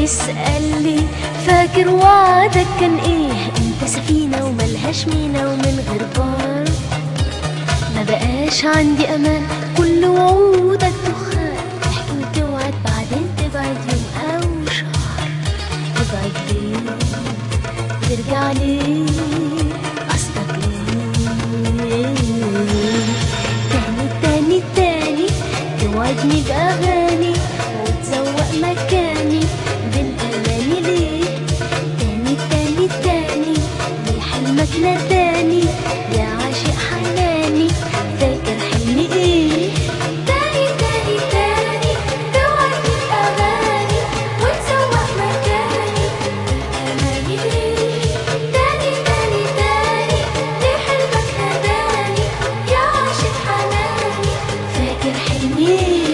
بيسألني فاكر وعدك كان ايه انت سفينة وملهاش مينا ومن غير بار ما بقاش عندي امان كل وعودك دخان تحكي وتوعد بعدين تبعد يوم او شهر تبعد ليه ترجع ليه قصدك ايه تاني تاني تاني توعدني بأغاني وتزوق مكاني بالأماني ليه تاني تاني تاني ليه حلمك ناداني يا عاشق حناني فاكر حلمي ايه تاني تاني تاني توعدني بأغاني وتزوق مكاني بالأماني ليه تاني تاني تاني ليه حلمك ناداني يا عاشق حناني فاكر حلمي ايه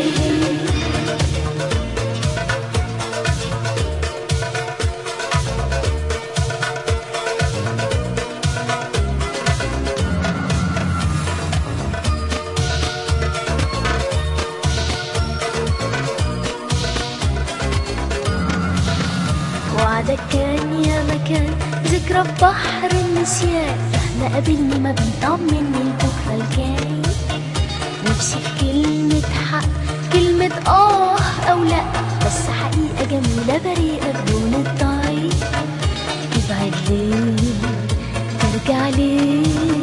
وعدك كان يا مكان ذكرى في بحر النسيان مهما قابلني ما بيطمني البكرة الجاي نفسي في كلمة حق كلمة آه أو لأ بس حقيقة جميلة بريئة بدون الضعيف تبعد ليه ترجع ليه